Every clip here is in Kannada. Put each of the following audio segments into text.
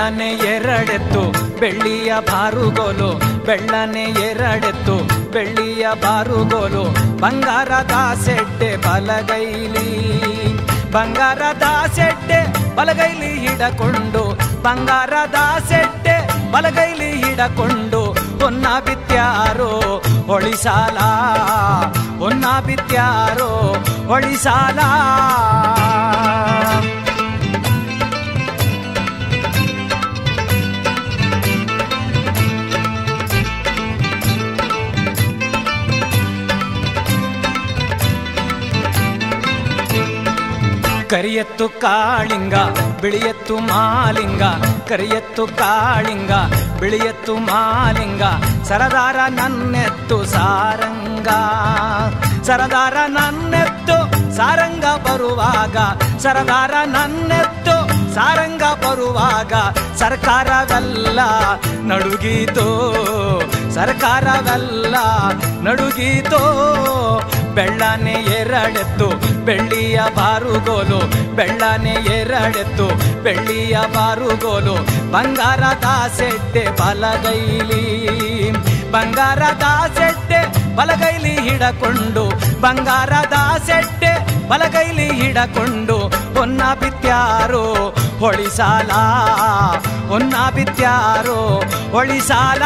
ಬೆಳ್ಳನೆ ಎರಡೆತ್ತು ಬೆಳ್ಳಿಯ ಬಾರುಗೋಲು ಬೆಳ್ಳನೆ ಎರಡೆತ್ತು ಬೆಳ್ಳಿಯ ಬಾರುಗೋಲು ಬಂಗಾರದ ಸೆಡ್ಡೆ ಬಲಗೈಲಿ ಬಂಗಾರದ ಸೆಡ್ಡೆ ಬಲಗೈಲಿ ಹಿಡಕೊಂಡು ಬಂಗಾರದ ಸೆಡ್ಡೆ ಬಲಗೈಲಿ ಹಿಡಕೊಂಡು ಹೊನ್ನ ಬಿತ್ಯಾರೋ ಹೊಳಿಸಾಲ ಹೊನ್ನ ಬಿತ್ಯಾರೋ ಹೊಳಿಸಾಲ ಕರಿಯತ್ತು ಕಾಳಿಂಗ ಬಿಳಿಯತ್ತು ಮಾಲಿಂಗ ಕರಿಯತ್ತು ಕಾಳಿಂಗ ಬಿಳಿಯತ್ತು ಮಾಲಿಂಗ ಸರದಾರ ನನ್ನೆತ್ತು ಸಾರಂಗ ಸರದಾರ ನನ್ನೆತ್ತು ಸಾರಂಗ ಬರುವಾಗ ಸರದಾರ ನನ್ನೆತ್ತು ಸಾರಂಗ ಬರುವಾಗ ಸರ್ಕಾರವೆಲ್ಲ ನಡುಗೀತೋ ಸರ್ಕಾರವೆಲ್ಲ ನಡುಗೀತೋ ಬೆಳ್ಳನೆ ಎರಡೆತ್ತು ಬೆಳ್ಳಿಯ ಬಾರುಗೋಲು ಬೆಳ್ಳನೆ ಎರಡೆತ್ತು ಬೆಳ್ಳಿಯ ಬಾರುಗೋಲು ಬಂಗಾರದ ಸೆಡ್ಡೆ ಬಲಗೈಲಿ ಬಂಗಾರದ ಸೆಡ್ಡೆ ಬಲಗೈಲಿ ಹಿಡಕೊಂಡು ಬಂಗಾರದ ಸೆಡ್ಡೆ ಬಲಗೈಲಿ ಹಿಡಕೊಂಡು ಹೊನ್ನ ಬಿತ್ಯಾರೋ ಹೊಳಿಸಾಲ ಹೊನ್ನ ಬಿತ್ಯಾರೋ ಹೊಳಿಸಾಲ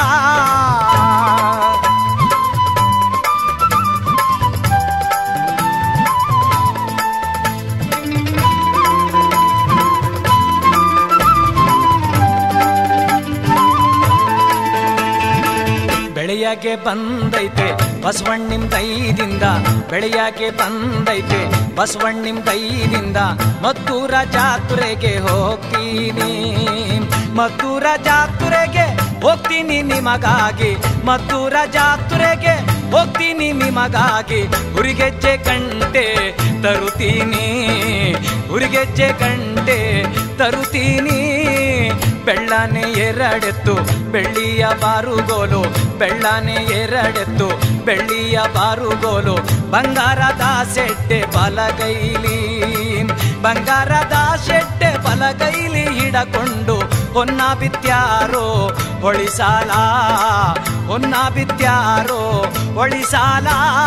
ಬೆಳೆಯಕ್ಕೆ ಬಂದೈತೆ ಬಸವಣ್ಣಿನ ದೈದಿಂದ ಬೆಳೆಯಕ್ಕೆ ಬಂದೈತೆ ಬಸವಣ್ಣಿನ ದೈದಿಂದ ಮದ್ದೂರ ಜಾತ್ರೆಗೆ ಹೋಗ್ತೀನಿ ಮದ್ದೂರ ಜಾತ್ರೆಗೆ ಹೋಗ್ತೀನಿ ನಿಮಗಾಗಿ ಮದ್ದೂರ ಜಾತ್ರೆಗೆ ಹೋಗ್ತೀನಿ ನಿಮಗಾಗಿ ಹುರಿಗೆಜ್ಜೆ ಗಂಟೆ ತರುತ್ತೀನಿ ಹುರಿಗೆಜ್ಜೆ ಗಂಟೆ ತರುತ್ತೀನಿ ಬೆಳ್ಳನೆ ಎರಡೆತ್ತು ಬೆಳ್ಳಿಯ ಬಾರುಗೋಲು ಬೆಳ್ಳನೆ ಎರಡೆತ್ತು ಬೆಳ್ಳಿಯ ಬಾರುಗೋಲು ಬಂಗಾರದ ಸೆಡ್ಡೆ ಬಲಗೈಲಿ ಬಂಗಾರದ ಸೆಡ್ಡೆ ಬಲಗೈಲಿ ಹಿಡಕೊಂಡು ಹೊನ್ನ ಬಿತ್ಯಾರೋ ಹೊಳಿಸಾಲ ಹೊನ್ನ ಬಿತ್ಯಾರೋ ಹೊಳಿಸಾಲ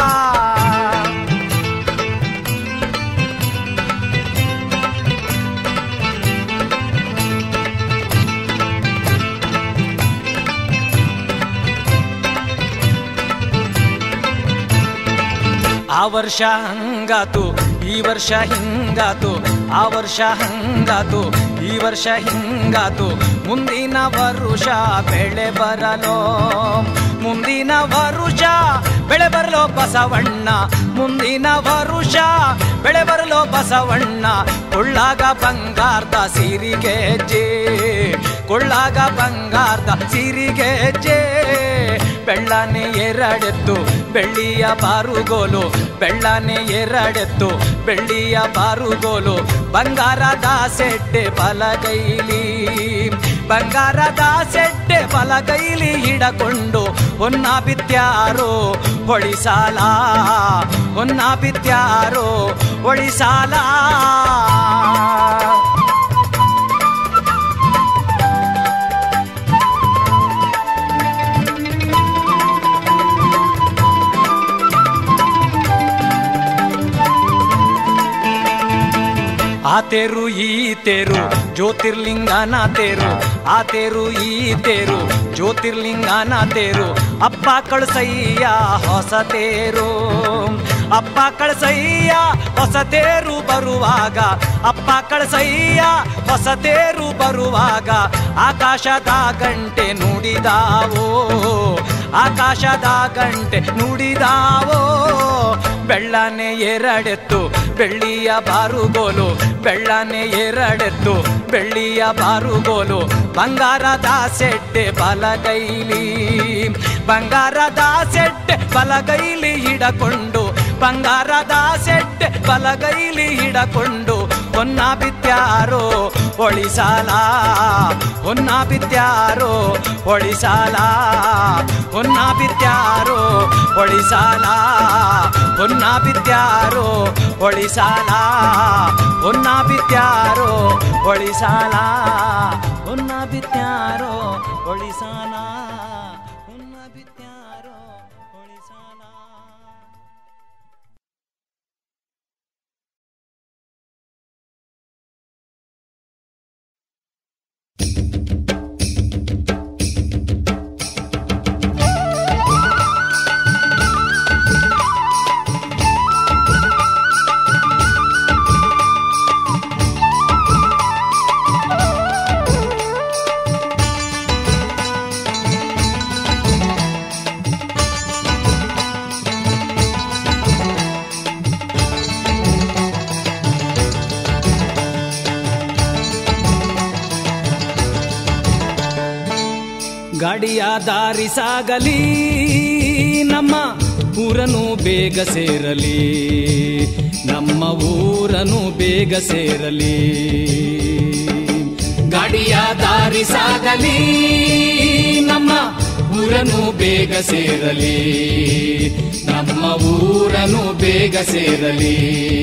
ಆ ವರ್ಷ ಹಂಗಾತು ಈ ವರ್ಷ ಹಿಂಗಾತು ಆ ವರ್ಷ ಹಂಗಾತು ಈ ವರ್ಷ ಹಿಂಗಾತು ಮುಂದಿನ ವರುಷ ಬೆಳೆ ಬರಲೋ ಮುಂದಿನ ವರುಷ ಬೆಳೆ ಬರಲೋ ಬಸವಣ್ಣ ಮುಂದಿನ ವರುಷ ಬೆಳೆ ಬರಲೋ ಬಸವಣ್ಣ ಕೊಳ್ಳಾಗ ಬಂಗಾರದ ಸಿರಿಗೆ ಜೇ ಕೊಳ್ಳಾಗ ಬಂಗಾರದ ಸಿರಿಗೆ ಜೇ ಬೆಳ್ಳನೆ ಎರಡೆತ್ತು ಬೆಳ್ಳಿಯ ಬಾರುಗೋಲು ಬೆಳ್ಳನೆ ಎರಡೆತ್ತು ಬೆಳ್ಳಿಯ ಬಾರುಗೋಲು ಬಂಗಾರದ ಸೆಡ್ಡೆ ಬಲಗೈಲಿ ಬಂಗಾರದ ಸೆಡ್ಡೆ ಬಲಗೈಲಿ ಹಿಡಕೊಂಡು ಹೊನ್ನ ಬಿತ್ಯಾರೋ ಹೊಳಿಸಾಲ ಹೊನ್ನ ಬಿತ್ಯಾರೋ ಹೊಳಿಸಾಲ ಆ ತೇರು ಈ ತೇರು ಜ್ಯೋತಿರ್ಲಿಂಗನ ತೇರು ಆ ತೇರು ಈ ತೇರು ಜ್ಯೋತಿರ್ಲಿಂಗನ ತೇರು ಅಪ್ಪ ಕಳ್ಸಯ್ಯ ಹೊಸ ತೇರು ಅಪ್ಪ ಕಳ್ಸಯ್ಯ ಹೊಸ ತೇರು ಬರುವಾಗ ಅಪ್ಪ ಕಳ್ಸಯ್ಯ ಹೊಸ ತೇರು ಬರುವಾಗ ಆಕಾಶದ ಗಂಟೆ ನುಡಿದಾವೋ ಆಕಾಶದ ಗಂಟೆ ನುಡಿದಾವೋ ಬೆಳ್ಳನೆ ಎರಡೆತ್ತು ಬೆಳ್ಳಿಯ ಬಾರುಗೋಲು ಬೆಳ್ಳನೆ ಎರಡೆತ್ತು ಬೆಳ್ಳಿಯ ಬಾರುಗೋಲು ಬಂಗಾರದ ಸೆಡ್ಡೆ ಬಲಗೈಲಿ ಬಂಗಾರದ ಸೆಡ್ಡೆ ಬಲಗೈಲಿ ಹಿಡಕೊಂಡು ಬಂಗಾರದ ಸೆಡ್ಡೆ ಬಲಗೈಲಿ ಹಿಡಕೊಂಡು ಹೊನ್ನ ಬಿತ್ಯಾರೋ ಹೊಳಿಸಾಲ ಹೊನ್ನ ಬಿತ್ಯಾರೋ ಹೊಳಿಸಾಲ ಹೊನ್ನ ಬಿತ್ಯಾರೋ ಹೊಳಿಸಾಲ ಹೊನ್ನ ಹೊನ್ನ ಬಿತ್ಯಾರೋ ಒಳಿಸಾಲ ಹೊನ್ನ ಬಿತ್ಯಾರೋ ಒಳಿಸಾಲ ಹೊನ್ನ ಬಿತ್ಯಾರೋ ಒಳಿಸಾಲ ಹೊನ್ನ ಬಿತ್ಯಾರೋ ಒಳಿಸಾಲ ಗಾಡಿಯ ದಾರಿ ಸಾಗಲಿ ನಮ್ಮ ಊರನು ಬೇಗ ಸೇರಲಿ ನಮ್ಮ ಊರನು ಬೇಗ ಸೇರಲಿ ಗಾಡಿಯ ದಾರಿ ಸಾಗಲಿ ನಮ್ಮ ಊರನು ಬೇಗ ಸೇರಲಿ ನಮ್ಮ ಊರನು ಬೇಗ ಸೇರಲಿ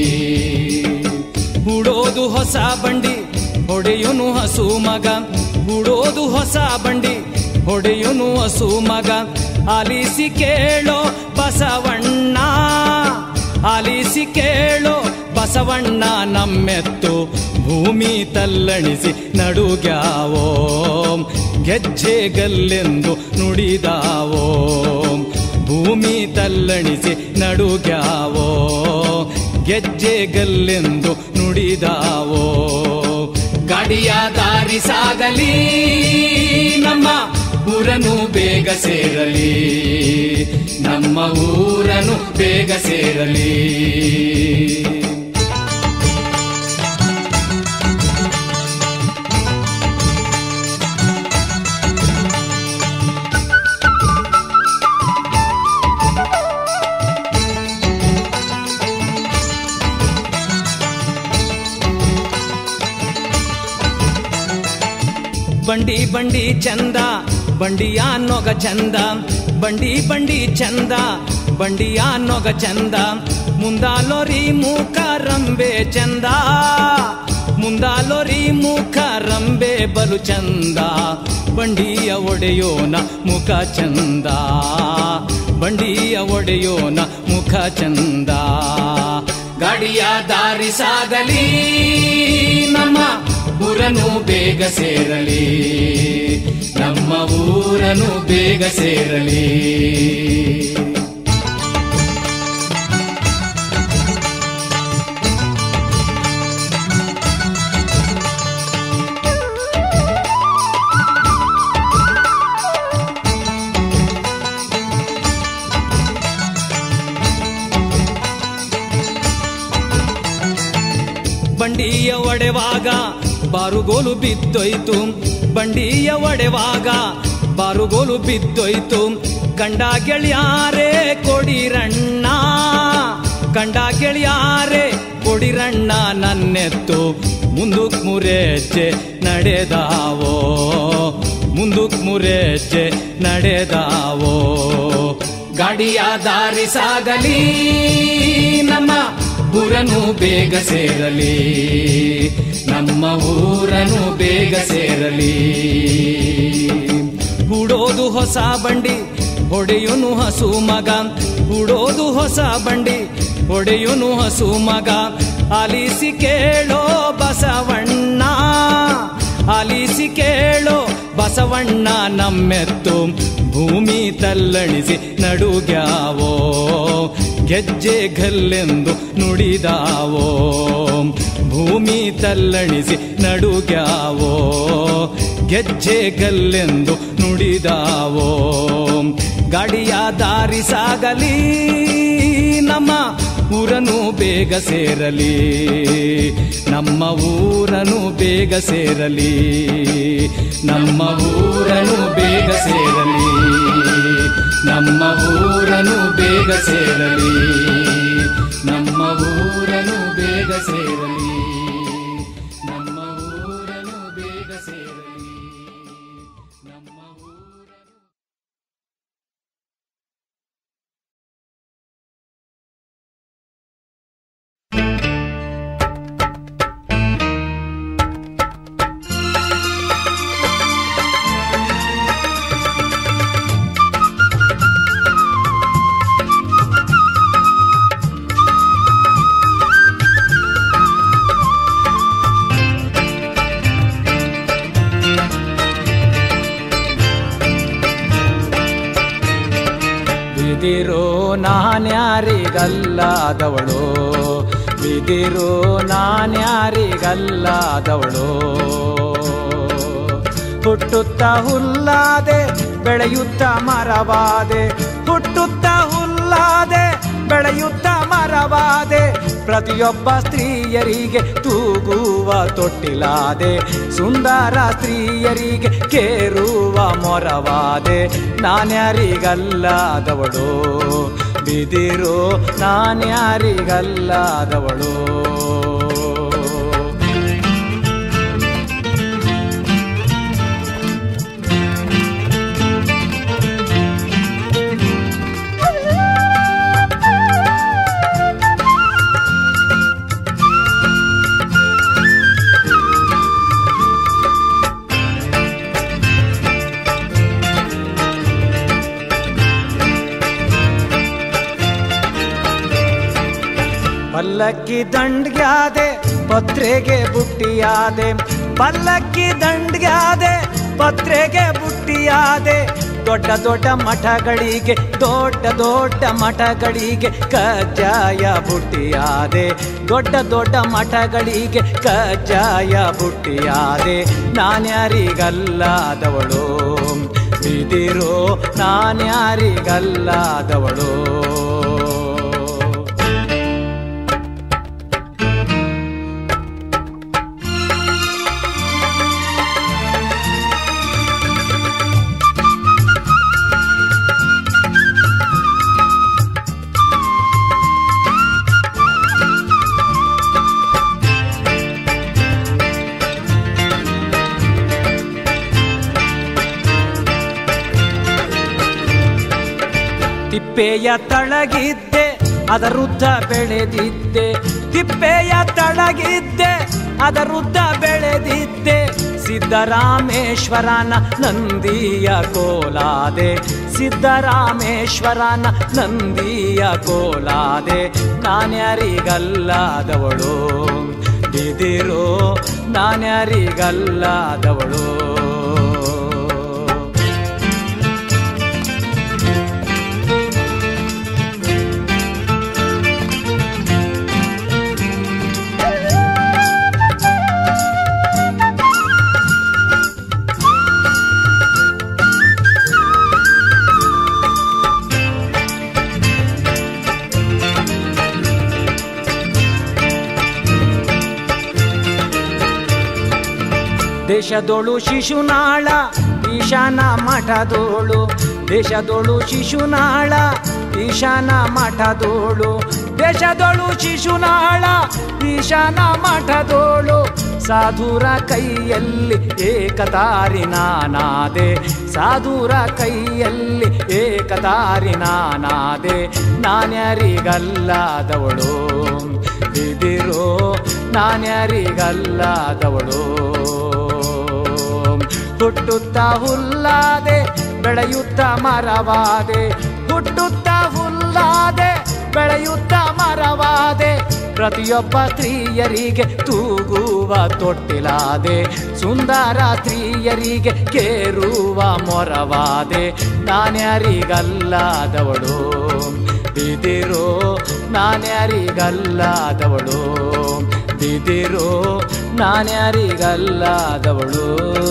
ಹೂಡೋದು ಹೊಸ ಬಂಡಿ ಹೊಡೆಯುನು ಹಸು ಮಗ ಹೂಡೋದು ಹೊಸ ಬಂಡಿ ಹೊಡೆಯುನು ಹಸು ಮಗ ಆಲಿಸಿ ಕೇಳೋ ಬಸವಣ್ಣ ಆಲಿಸಿ ಕೇಳೋ ಬಸವಣ್ಣ ನಮ್ಮೆತ್ತು ಭೂಮಿ ತಲ್ಲಣಿಸಿ ನಡುಗ್ಯಾವೋ ಗೆಜ್ಜೆಗಲ್ಲೆಂದು ನುಡಿದಾವೋ ಭೂಮಿ ತಲ್ಲಣಿಸಿ ನಡುಗ್ಯಾವೋ ಗೆಜ್ಜೆಗಲ್ಲೆಂದು ನುಡಿದಾವೋ ಗಾಡಿಯ ದಾರಿ ಸಾಗಲಿ ನಮ್ಮ ಊರನು ಬೇಗ ಸೇರಲಿ ನಮ್ಮ ಊರನು ಬೇಗ ಸೇರಲಿ ಬಂಡಿ ಬಂಡಿ ಚಂದ ಬಂಡಿಯ ನೊಗ ಚಂದ ಬಂಡಿ ಬಂಡಿ ಚಂದ ಬಂಡಿಯ ನೊಗ ಚಂದ ಮುಂದಾಲೋರಿ ಮೂಕ ರಂಬೆ ಚಂದ ಮುಂದಾಲೋರಿ ಮೂಕ ರಂಬೆ ಬಲು ಚಂದ ಬಂಡಿಯ ಒಡೆಯೋನ ಮುಖ ಚಂದ ಬಂಡಿಯ ಒಡೆಯೋನ ಮುಖ ಚಂದ ಗಾಡಿಯ ದಾರಿ ಸಾಗಲಿ ನಮ್ಮ ಊರನು ಬೇಗ ಸೇರಲಿ ನಮ್ಮ ಊರನು ಬೇಗ ಸೇರಲಿ ಬಂಡಿಯ ಒಡೆವಾಗ ಬಾರುಗೋಲು ಬಿದ್ದೋಯ್ತು ಬಂಡಿಯ ಒಡೆವಾಗ ಬಾರುಗೋಲು ಬಿದ್ದೋಯ್ತು ಗಂಡ ಗೆಳೆಯಾರೇ ಕೊಡಿರಣ್ಣ ಗಂಡ ಗೆಳೆಯಾರೇ ಕೊಡಿರಣ್ಣ ನನ್ನೆತ್ತು ಮುಂದಕ್ ಮುರೆಜ್ಜೆ ನಡೆದಾವೋ ಮುಂದಕ್ ಮುರೆಜ್ಜೆ ನಡೆದಾವೋ ಗಾಡಿಯ ದಾರಿ ಸಾಗಲಿ ನಮ್ಮ ಊರನು ಬೇಗ ಸೇರಲಿ ನಮ್ಮ ಊರನು ಬೇಗ ಸೇರಲಿ ಹೂಡೋದು ಹೊಸ ಬಂಡಿ ಹೊಡೆಯುನು ಹಸು ಮಗ ಹೂಡೋದು ಹೊಸ ಬಂಡಿ ಹೊಡೆಯುನು ಹಸು ಮಗ ಆಲಿಸಿ ಕೇಳೋ ಬಸವಣ್ಣ ಆಲಿಸಿ ಕೇಳೋ ಬಸವಣ್ಣ ನಮ್ಮೆತ್ತು ಭೂಮಿ ತಲ್ಲಣಿಸಿ ನಡುಗ್ಯಾವೋ ಗೆಜ್ಜೆ ಗಲ್ಲೆಂದು ನುಡಿದಾವೋ ಭೂಮಿ ತಲ್ಲಣಿಸಿ ನಡುಗ್ಯಾವೋ ಗೆಜ್ಜೆ ಗಲ್ಲೆಂದು ನುಡಿದಾವೋ ಗಾಡಿಯ ದಾರಿ ಸಾಗಲಿ ನಮ್ಮ ಊರನು ಬೇಗ ಸೇರಲಿ ನಮ್ಮ ಊರನು ಬೇಗ ಸೇರಲಿ ನಮ್ಮ ಊರನು ಬೇಗ ಸೇರಲಿ ನಮ್ಮ ಊರನು ಬೇಗ ಸೇರಲಿ ನಮ್ಮ ಊರನು ಬೇಗ ಸೇರಲಿ ನಮ್ಮ ಊರನು ಬೇಗ ಸೇರಲಿ ನಮ್ಮ ಊರನು ಬಿದಿರೋ ನಾನ್ಯಾರಿಗಲ್ಲಾದವಳು ಬಿದಿರೋ ನಾನ್ಯಾರಿಗಲ್ಲಾದವಳು ಹುಟ್ಟುತ್ತ ಹುಲ್ಲಾದೆ ಬೆಳೆಯುತ್ತ ಮರವಾದೆ ಹುಟ್ಟುತ್ತ ಹುಲ್ಲಾದೆ ಬೆಳೆಯುತ್ತ ಮರವಾದೆ ಪ್ರತಿಯೊಬ್ಬ ಸ್ತ್ರೀಯರಿಗೆ ತೂಗುವ ತೊಟ್ಟಿಲಾದೆ ಸುಂದರ ಸ್ತ್ರೀಯರಿಗೆ ಕೇರುವ ಮೊರವಾದೆ ನಾನ್ಯಾರಿಗಲ್ಲಾದವಳು ಬಿದಿರೋ ನಾನ್ಯಾರಿಗಲ್ಲಾದವಳು ಪಲ್ಲಕ್ಕಿ ದಂಡ್ಗ್ಯಾದೆ ಪತ್ರೆಗೆ ಬುಟ್ಟಿಯಾದೆ ಪಲ್ಲಕ್ಕಿ ದಂಡ್ಗ್ಯಾದೆ ಪತ್ರೆಗೆ ಬುಟ್ಟಿಯಾದೆ ದೊಡ್ಡ ದೊಡ್ಡ ಮಠಗಳಿಗೆ ದೊಡ್ಡ ದೊಡ್ಡ ಮಠಗಳಿಗೆ ಕಜ್ಜಾಯ ಬುಟ್ಟಿಯಾದೆ ದೊಡ್ಡ ದೊಡ್ಡ ಮಠಗಳಿಗೆ ಕಜ್ಜಾಯ ಬುಟ್ಟಿಯಾದೆ ನಾನ್ಯಾರಿಗಲ್ಲಾದವಳು ಬಿದಿರೋ ನಾನ್ಯಾರಿಗಲ್ಲಾದವಳು ತಿಪ್ಪೆಯ ತಳಗಿದ್ದೆ ಅದರುದ್ದ ಬೆಳೆದಿದ್ದೆ ತಿಪ್ಪೆಯ ತಳಗಿದ್ದೆ ಅದರುದ್ದ ಬೆಳೆದಿದ್ದೆ ಸಿದ್ದರಾಮೇಶ್ವರನ ನಂದಿಯ ಕೋಲಾದೆ ಸಿದ್ದರಾಮೇಶ್ವರನ ನಂದಿಯ ಕೋಲಾದೆ ನಾನ್ಯಾರಿಗಲ್ಲಾದವಳು ಬಿದಿರೋ ನಾನ್ಯಾರಿಗಲ್ಲಾದವಳು ದೇಶದೋಳು ಶಿಶುನಾಳ ಈಶಾನ ಮಠದೋಳು ದೇಶದೋಳು ಶಿಶುನಾಳ ಈಶಾನ ಮಠದೋಳು ದೇಶದೋಳು ಶಿಶುನಾಳ ಈಶಾನ ಮಠದೋಳು ಸಾಧುರ ಕೈಯಲ್ಲಿ ಏಕತಾರಿ ನಾನಾದೆ ಸಾಧುರ ಕೈಯಲ್ಲಿ ಏಕತಾರಿ ನಾನಾದೆ ನಾನ್ಯಾರಿಗಲ್ಲಾದವಳು ಬಿದಿರೋ ನಾನ್ಯಾರಿಗಲ್ಲಾದವಳು ಹುಟ್ಟುತ್ತ ಹುಲ್ಲಾದೆ ಬೆಳೆಯುತ್ತ ಮರವಾದೆ ಹುಟ್ಟುತ್ತ ಹುಲ್ಲಾದೆ ಬೆಳೆಯುತ್ತ ಮರವಾದೆ ಪ್ರತಿಯೊಬ್ಬ ಸ್ತ್ರೀಯರಿಗೆ ತೂಗುವ ತೊಟ್ಟಿಲಾದೆ ಸುಂದರ ಸ್ತ್ರೀಯರಿಗೆ ಕೇರುವ ಮೊರವಾದೆ ನಾನ್ಯಾರಿಗಲ್ಲಾದವಳು ಬಿದಿರೋ ನಾನ್ಯಾರಿಗಲ್ಲಾದವಳು ಬಿದಿರೋ ನಾನ್ಯಾರಿಗಲ್ಲಾದವಳು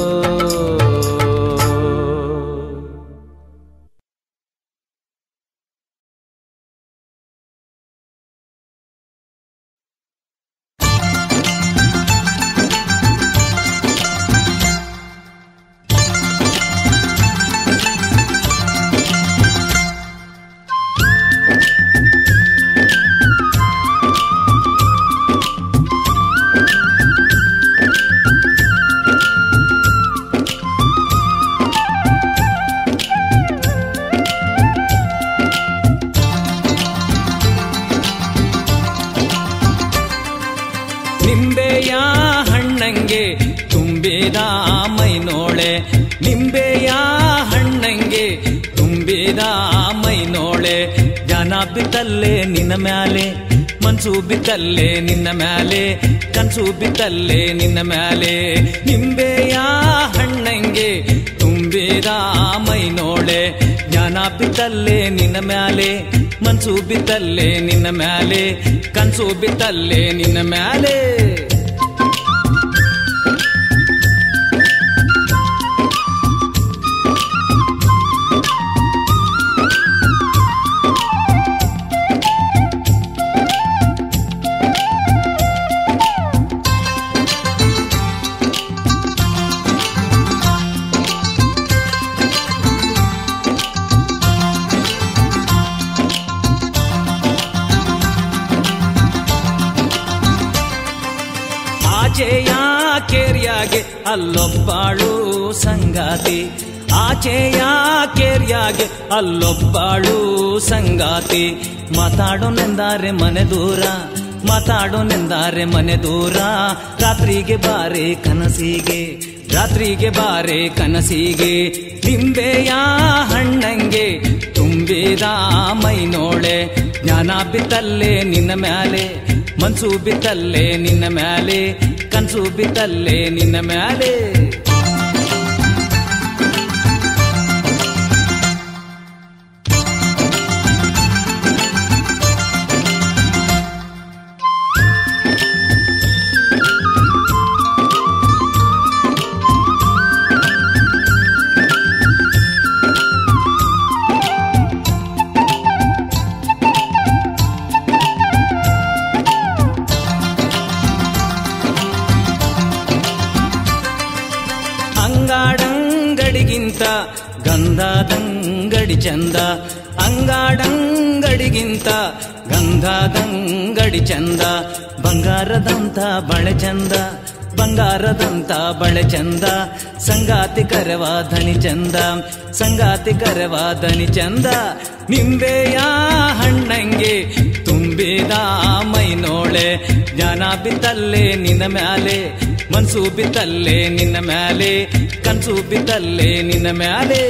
ನಿಂಬೆಯ ಹಣ್ಣಂಗೆ ತುಂಬಿದ ಮೈನೋಳೆ ನಿಂಬೆಯ ಹಣ್ಣಂಗೆ ತುಂಬಿದ ಮೈನೋಳೆ ಜನ ಬಿತ್ತಲ್ಲೇ ನಿನ್ನ ಮ್ಯಾಲೆ ಮನ್ಸು ಬಿತ್ತಲ್ಲೇ ನಿನ್ನ ಮ್ಯಾಲೆ ಕನ್ಸು ಬಿತ್ತಲ್ಲೇ ನಿನ್ನ ಮ್ಯಾಲೆ ನಿಂಬೆಯ ಹಣ್ಣಂಗೆ ತುಂಬಿದ ಮೈನೋಳೆ ಜ್ಞಾನ ಬಿತ್ತಲ್ಲೇ ನಿನ್ನ ಮ್ಯಾಲೆ ಮನ್ಸು ಬಿತ್ತಲ್ಲೇ ನಿನ್ನ ಮ್ಯಾಲೆ ಕನ್ಸು ಬಿತ್ತಲ್ಲೇ ನಿನ್ನ ಮ್ಯಾಲೆ ಆಚೆಯ ಕೇರ್ಯಾಗೆ ಅಲ್ಲೊಬ್ಬಾಳು ಸಂಗಾತಿ ಆಚೆಯ ಕೇರ್ಯಾಗೆ ಅಲ್ಲೊಬ್ಬಾಳು ಸಂಗಾತಿ ಮಾತಾಡೋನೆಂದಾರೆ ಮನೆ ದೂರ ಮಾತಾಡೋನೆಂದಾರೆ ಮನೆ ದೂರ ರಾತ್ರಿಗೆ ಬಾರೆ ಕನಸಿಗೆ ರಾತ್ರಿಗೆ ಬಾರೆ ಕನಸಿಗೆ ನಿಂಬೆಯ ಹಣ್ಣಂಗೆ ತುಂಬಿದ ಮೈನೋಳೆ ಜ್ಞಾನ ಬಿತ್ತಲ್ಲೇ ನಿನ್ನ ಮ್ಯಾಲೆ ಮನ್ಸು ಬಿತ್ತಲ್ಲೇ ನಿನ್ನ ಮ್ಯಾಲೆ ಕನ್ಸು ಬಿತ್ತಲ್ಲೇ ನಿನ್ನ ಮ್ಯಾಲೆ ಅಂಗಾಡಂಗಡಿಗಿಂತ ಗಂಧದಂಗಡಿ ಚಂದ ಅಂಗಾಡಂಗಡಿಗಿಂತ ಗಂಧದಂಗಡಿ ಚಂದ ಬಂಗಾರದಂತ ಬಳೆ ಚಂದ ಬಂಗಾರದಂತ ಬಳೆ ಚಂದ ಸಂಗಾತಿ ಕರವ ಧನಿ ಚಂದ ಸಂಗಾತಿ ಕರವ ಧನಿ ಚಂದ ನಿಂಬೆಯ ಹಣ್ಣಂಗೆ ತುಂಬಿದ ಮೈನೋಳೆ ಜ್ಞಾನ ಬಿತ್ತಲ್ಲೇ ನಿನ್ನ ಮ್ಯಾಲೆ ಮನ್ಸು ಬಿತ್ತಲ್ಲೇ ನಿನ್ನ ಮ್ಯಾಲೆ ಕನ್ಸು ಬಿತ್ತಲ್ಲೇ ನಿನ್ನ ಮ್ಯಾಲೆ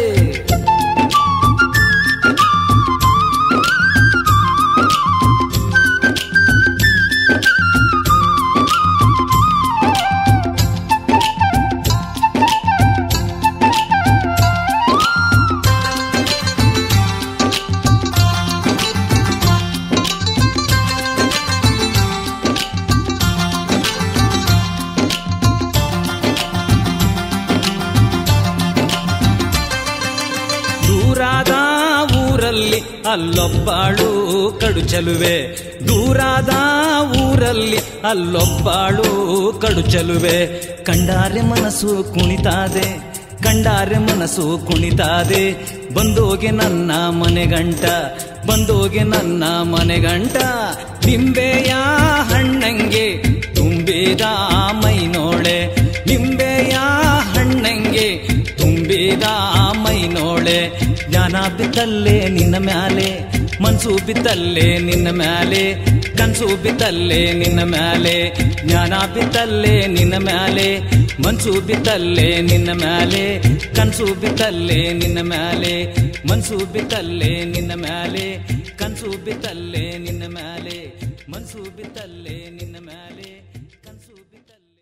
ದೂರಾದ ಊರಲ್ಲಿ ಅಲ್ಲೊಬ್ಬಾಳು ಕಡು ಚಲುವೆ ದೂರಾದ ಊರಲ್ಲಿ ಅಲ್ಲೊಬ್ಬಾಳು ಕಡು ಚಲುವೆ ಕಂಡಾರೆ ಮನಸ್ಸು ಕುಣಿತಾದೆ ಕಂಡಾರೆ ಮನಸ್ಸು ಕುಣಿತಾದೆ ಬಂದೋಗೆ ನನ್ನ ಮನೆಗಂಟ ಬಂದೋಗೆ ನನ್ನ ಮನೆಗಂಟ ನಿಂಬೆಯ ಹಣ್ಣಂಗೆ ತುಂಬಿದ ಮೈನೋಳೆ ನಿಂಬೆಯ ಹಣ್ಣಂಗೆ ತುಂಬಿದ ಮೈನೋಳೆ ಜ್ಞಾನ ಬಿತ್ತಲ್ಲೇ ನಿನ್ನ ಮ್ಯಾಲೆ ಮನ್ಸು ಬಿತ್ತಲ್ಲೇ ನಿನ್ನ ಮ್ಯಾಲೆ ಕನ್ಸು ಬಿತ್ತಲ್ಲೇ ನಿನ್ನ ಮ್ಯಾಲೆ ಜ್ಞಾನ ಬಿತ್ತಲ್ಲೇ ನಿನ್ನ ಮ್ಯಾಲೆ ಮನ್ಸು ಬಿತ್ತಲ್ಲೇ ನಿನ್ನ ಮ್ಯಾಲೆ ಕನ್ಸು ಬಿತ್ತಲ್ಲೇ ನಿನ್ನ ಮ್ಯಾಲೆ ಮನ್ಸು ಬಿತ್ತಲ್ಲೇ ನಿನ್ನ ಮ್ಯಾಲೆ ಕನ್ಸು ಬಿತ್ತಲ್ಲೇ ನಿನ್ನ ಮ್ಯಾಲೆ ಮನ್ಸು ಬಿತ್ತಲ್ಲೇ ನಿನ್ನ ಮ್ಯಾಲೆ ಕನ್ಸು ಬಿತ್ತಲ್ಲೇ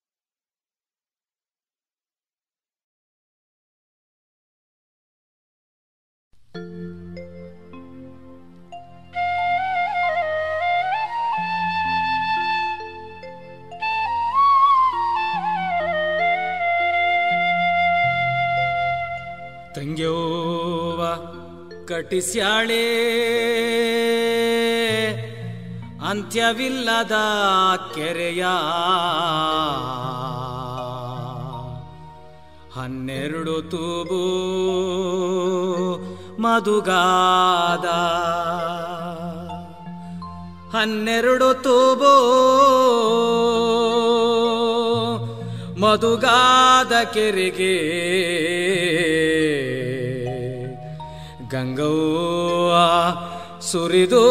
ತಂಗ್ಯೋವ ಕಟಿಸ್ಯಾಳೆ ಅಂತ್ಯವಿಲ್ಲದ ಕೆರೆಯ ಹನ್ನೆರಡು ತೂಬು ಮಧುಗಾದ ಹನ್ನೆರಡು ತೂಬು ಮಧುಗಾದ ಕೆರೆಗೆ ಗಂಗವ್ವ ಸುರಿದು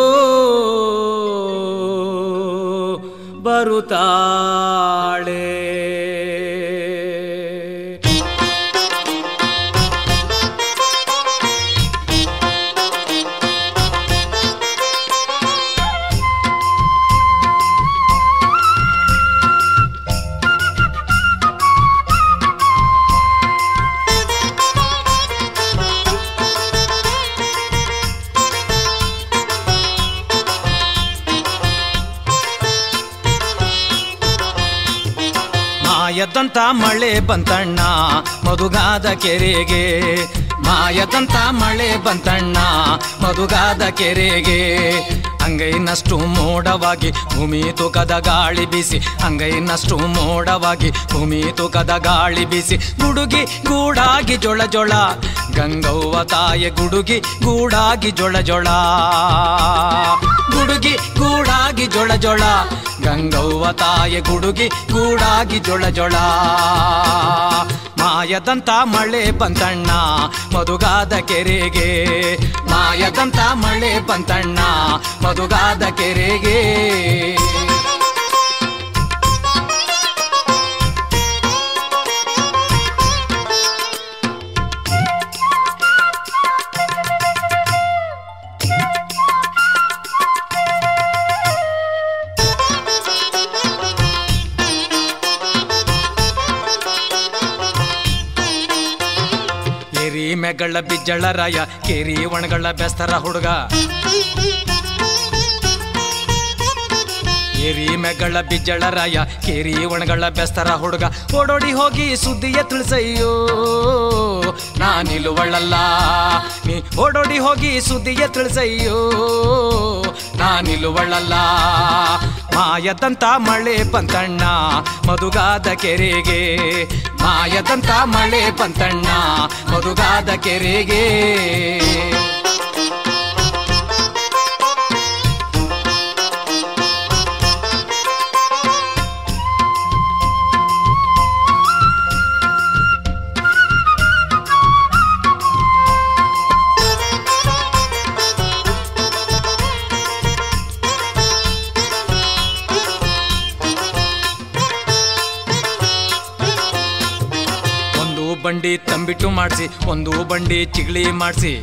ಬರುತ್ತಾಳೆ ಮಾಯದಂತ ಮಳೆ ಬಂತಣ್ಣ ಮಧುಗಾದ ಕೆರೆಗೆ ಮಾಯದಂತ ಮಳೆ ಬಂತಣ್ಣ ಮಧುಗಾದ ಕೆರೆಗೆ ಅಂಗೈನಷ್ಟು ಮೋಡವಾಗಿ ಭೂಮಿ ತೂಕದ ಗಾಳಿ ಬೀಸಿ ಅಂಗೈನಷ್ಟು ಮೋಡವಾಗಿ ಭೂಮಿ ತೂಕದ ಗಾಳಿ ಬೀಸಿ ಗುಡುಗಿ ಗೂಡಾಗಿ ಜೊಳ ಜೊಳ ಗಂಗವ್ವ ತಾಯ ಗುಡುಗಿ ಗೂಡಾಗಿ ಜೊಳ ಜೊಳ ಗುಡುಗಿ ಗೂಡಾಗಿ ಜೊಳ ಜೊಳ ಗಂಗವ್ವ ತಾಯ ಗುಡುಗಿ ಗೂಡಾಗಿ ಜೊಳ ಜೊಳ ಮಾಯದಂತ ಮಳೆ ಬಂತಣ್ಣ ಮಧುಗಾದ ಕೆರೆಗೆ ಮಾಯದಂತ ಮಳೆ ಬಂತಣ್ಣ ಮಧುಗಾದ ಕೆರೆಗೆ ಕೆರಿ ಮೆಗಳ ಬಿಜ್ಜಳ ರಾಯ ಕೆರಿ ಒಣಗಳ ಬೆಸ್ತರ ಹುಡುಗ ಕೆರಿ ಮೆಗಳ ಬಿಜ್ಜಳ ರಾಯ ಕೆರಿ ಒಣಗಳ ಬೆಸ್ತರ ಹುಡುಗ ಓಡೋಡಿ ಹೋಗಿ ಸುದ್ದಿಯ ತಿಳಿಸಯ್ಯೋ ನಾನಿಲ್ಲುವಳ್ಳಲ್ಲ ನೀ ಓಡೋಡಿ ಹೋಗಿ ಸುದ್ದಿಯ ತಿಳಿಸಯ್ಯೋ ನಾನಿಲ್ಲುವಳ್ಳಲ್ಲ ಮಾಯದಂತ ಮಳೆ ಬಂತಣ್ಣ ಮಧುಗಾದ ಕೆರೆಗೆ ಮಾಯದಂತ ಮಳೆ ಬಂತಣ್ಣ ಮಧುಗಾದ ಕೆರೆಗೆ ಒಂದು ಬಂಡಿ ತಂಬಿಟ್ಟು ಮಾಡಿಸಿ ಒಂದು ಬಂಡಿ ಚಿಗಳಿ ಮಾಡಿಸಿ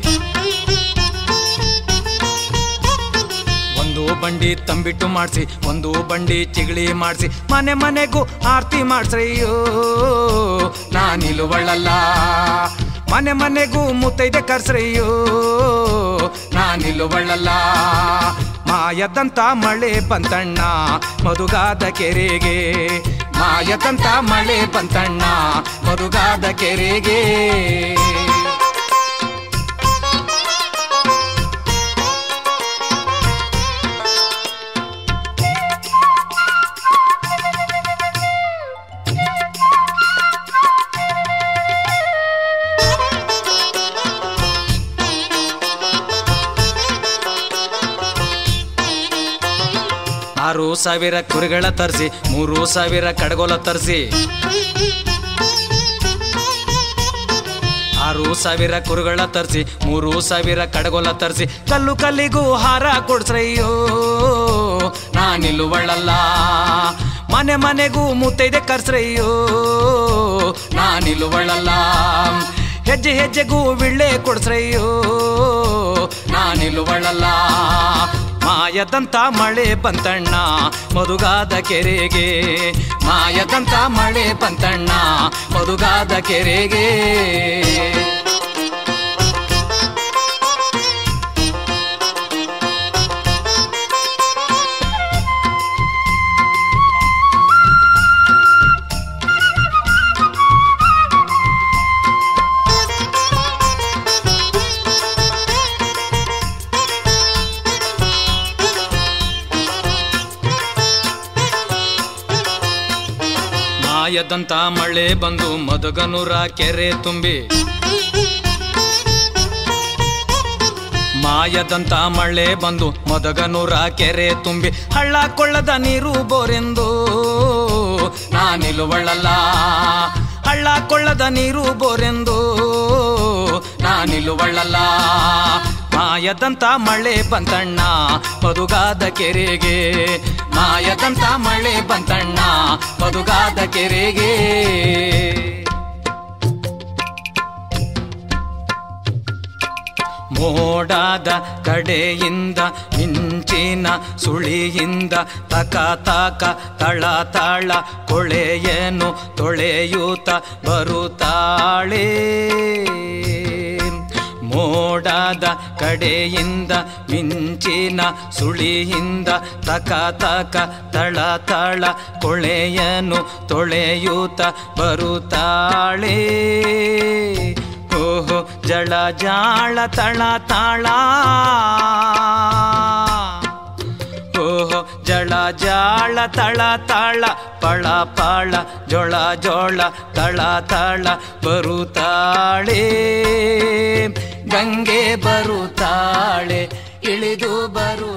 ಒಂದು ಬಂಡಿ ತಂಬಿಟ್ಟು ಮಾಡಿಸಿ ಒಂದು ಬಂಡಿ ಚಿಗಳಿ ಮಾಡಿಸಿ ಮನೆ ಮನೆಗೂ ಆರತಿ ಮಾಡ್ಸ್ರಯ್ಯೋ ನಾನಿಲ್ಲುವಳ್ಳಲ್ಲ ಮನೆ ಮನೆಗೂ ಮುತ್ತೈದೆ ಕರ್ಸ್ರಯ್ಯೋ ನಾನಿಲ್ಲುವಳ್ಳಲ್ಲ ಮಾಯದಂತ ಮಳೆ ಬಂತಣ್ಣ ಮಧುಗಾದ ಕೆರೆಗೆ ಮಾಯದಂತ ಮಳೆ ಬಂತಣ್ಣ ಮಧುಗಾದ ಕೆರೆಗೆ ಆರು ಸಾವಿರ ಕುರಿಗಳ ತರಿಸಿ ಮೂರು ಸಾವಿರ ಕಡಗೋಲ ತರಿಸಿ ಆರು ಸಾವಿರ ಕುರುಗಳ ತರಿಸಿ ಮೂರು ಸಾವಿರ ಕಡಗೋಲ ತರಿಸಿ ಕಲ್ಲು ಕಲ್ಲಿಗೂ ಹಾರ ಕೊಡ್ಸ್ರಯ್ಯೋ ನಾನಿಲ್ಲುವಳ್ಳಲ್ಲ ಮನೆ ಮನೆಗೂ ಮುತ್ತೈದೆ ಕರ್ಸ್ರಯ್ಯೋ ನಾನಿಲ್ಲುವಳ್ಳಲ್ಲ ಹೆಜ್ಜೆ ಹೆಜ್ಜೆಗೂ ವಿಳ್ಳೆ ಕೊಡ್ಸ್ರಯ್ಯೋ ನಾನಿಲ್ಲುವಳ್ಳಲ್ಲ ಮಾಯದಂತ ಮಳೆ ಬಂತಣ್ಣ ಮಧುಗಾದ ಕೆರೆಗೆ ಮಾಯದಂತ ಮಳೆ ಬಂತಣ್ಣ ಮಧುಗಾದ ಕೆರೆಗೆ ಮಾಯದಂತ ಮಳೆ ಬಂದು ಮಧುಗನೂರ ಕೆರೆ ತುಂಬಿ ಮಾಯದಂತ ಮಳೆ ಬಂದು ಮದಗನೂರ ಕೆರೆ ತುಂಬಿ ಹಳ್ಳ ಕೊಳ್ಳದ ನೀರು ಬೋರೆಂದು ನಾನಿಲ್ಲುವಳ್ಳಲ್ಲ ಹಳ್ಳ ಕೊಳ್ಳದ ನೀರು ಬೋರೆಂದು ನಾನಿಲ್ಲುವಳ್ಳಲ್ಲ ಮಾಯದಂತ ಮಳೆ ಬಂತಣ್ಣ ಮಧುಗಾದ ಕೆರೆಗೆ ಮಾಯದಂತ ಮಳೆ ಬಂತಣ್ಣ ಮಧುಗಾದ ಕೆರೆಗೆ ಮೋಡಾದ ಕಡೆಯಿಂದ ಮಿಂಚಿನ ಸುಳಿಯಿಂದ ತಕ ತಕ ತಳ ತಾಳ ಕೊಳೆಯನು ತೊಳೆಯೂತ ಬರುತ್ತಾಳೆ ಮೋಡದ ಕಡೆಯಿಂದ ಮಿಂಚಿನ ಸುಳಿಯಿಂದ ತಕ ತಕ ತಳ ತಳ ಕೊಳೆಯನು ತೊಳೆಯೂತ ಬರುತ್ತಾಳೆ ಓಹೋ ಜಳ ಜಾಳ ತಳ ತಾಳ ಓಹೋ ಜಳ ಜಾಳ ತಳ ತಾಳ ಪಳ ಪಳ ಜೊಳ ಜೋಳ ತಳ ತಳ ಬರುತ್ತಾಳೆ ಗಂಗೆ ಬರುತ್ತಾಳೆ ಇಳಿದು ಬರು